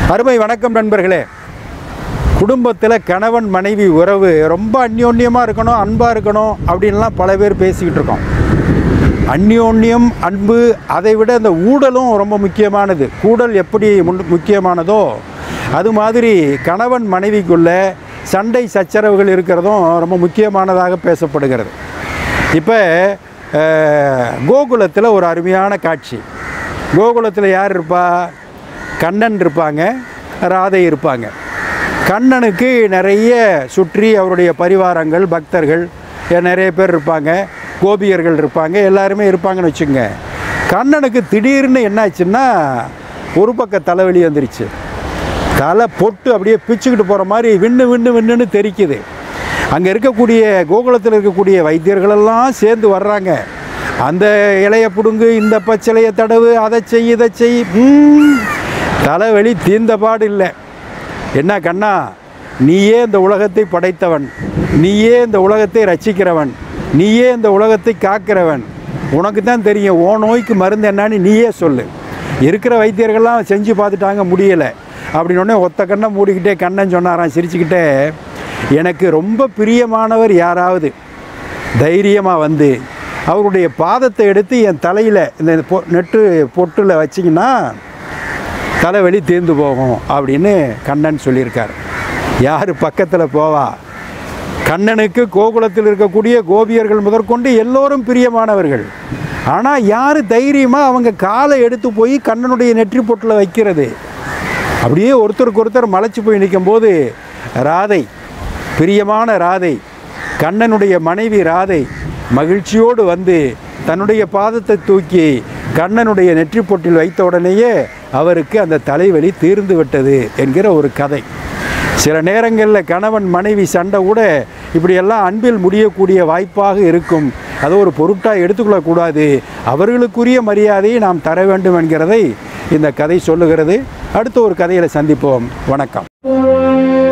அருமை வணக்கம் நண்பர்களே குடும்பத்தில் கணவன் மனைவி உறவு ரொம்ப அந்யோன்யமாக இருக்கணும் அன்பாக இருக்கணும் அப்படின்லாம் பல பேர் பேசிக்கிட்டு இருக்கோம் அந்யோன்யம் அன்பு அதை விட இந்த ஊடலும் ரொம்ப முக்கியமானது கூடல் எப்படி முன்- முக்கியமானதோ அது மாதிரி கணவன் மனைவிக்குள்ள சண்டை சச்சரவுகள் இருக்கிறதும் ரொம்ப முக்கியமானதாக பேசப்படுகிறது இப்போ கோகுலத்தில் ஒரு அருமையான காட்சி கோகுலத்தில் யார் இருப்பா கண்ணன் இருப்பாங்க ராதை இருப்பாங்க கண்ணனுக்கு நிறைய சுற்றி அவருடைய பரிவாரங்கள் பக்தர்கள் எ- நிறைய பேர் இருப்பாங்க கோபியர்கள் இருப்பாங்க எல்லாருமே இருப்பாங்கன்னு வச்சுங்க கண்ணனுக்கு திடீர்னு என்னாச்சுன்னா ஒரு பக்க தலைவலி வந்துருச்சு தலை பொட்டு அப்படியே பிச்சுக்கிட்டு போகிற மாதிரி விண்ணு விண்ணு விண்ணுன்னு தெரிக்குது அங்கே இருக்கக்கூடிய கோகுலத்தில் இருக்கக்கூடிய வைத்தியர்களெல்லாம் சேர்ந்து வர்றாங்க அந்த இலையை பிடுங்கு இந்த பச்சிலையை தடவு அதை செய் இதை செய் ம், தலைவலி தீர்ந்த பாடு இல்லை என்ன கண்ணா நீயே இந்த உலகத்தை படைத்தவன் நீயே இந்த உலகத்தை ரட்சிக்கிறவன் நீயே இந்த உலகத்தை காக்கிறவன் உனக்கு தான் தெரியும் ஓ நோய்க்கு மருந்து என்னன்னு நீயே சொல்லு இருக்கிற வைத்தியர்கள்லாம் செஞ்சு பார்த்துட்டாங்க முடியலை அப்படின்னு உடனே ஒத்த கண்ணை மூடிக்கிட்டே கண்ணன் சொன்னாராம் சிரிச்சுக்கிட்டே எனக்கு ரொம்ப பிரியமானவர் யாராவது தைரியமாக வந்து அவருடைய பாதத்தை எடுத்து என் தலையில் இந்த பொ நெட்டு பொட்டில் வச்சிங்கன்னா தலைவலி தீர்ந்து போகும் அப்படின்னு கண்ணன் சொல்லியிருக்கார் யார் பக்கத்தில் போவா கண்ணனுக்கு கோகுலத்தில் இருக்கக்கூடிய கோபியர்கள் முதற்கொண்டு எல்லோரும் பிரியமானவர்கள் ஆனால் யார் தைரியமாக அவங்க காலை எடுத்து போய் கண்ணனுடைய நெற்றி பொட்டில் வைக்கிறது அப்படியே ஒருத்தருக்கு ஒருத்தர் மலைச்சு போய் நிற்கும்போது ராதை பிரியமான ராதை கண்ணனுடைய மனைவி ராதை மகிழ்ச்சியோடு வந்து தன்னுடைய பாதத்தை தூக்கி கண்ணனுடைய நெற்றி பொட்டில் வைத்த உடனேயே அவருக்கு அந்த தலைவலி தீர்ந்து விட்டது என்கிற ஒரு கதை சில நேரங்களில் கணவன் மனைவி சண்டை கூட இப்படியெல்லாம் அன்பில் முடியக்கூடிய வாய்ப்பாக இருக்கும் அதை ஒரு பொருட்டாக எடுத்துக்கொள்ளக்கூடாது அவர்களுக்குரிய மரியாதையை நாம் தர வேண்டும் என்கிறதை இந்த கதை சொல்லுகிறது அடுத்த ஒரு கதையில் சந்திப்போம் வணக்கம்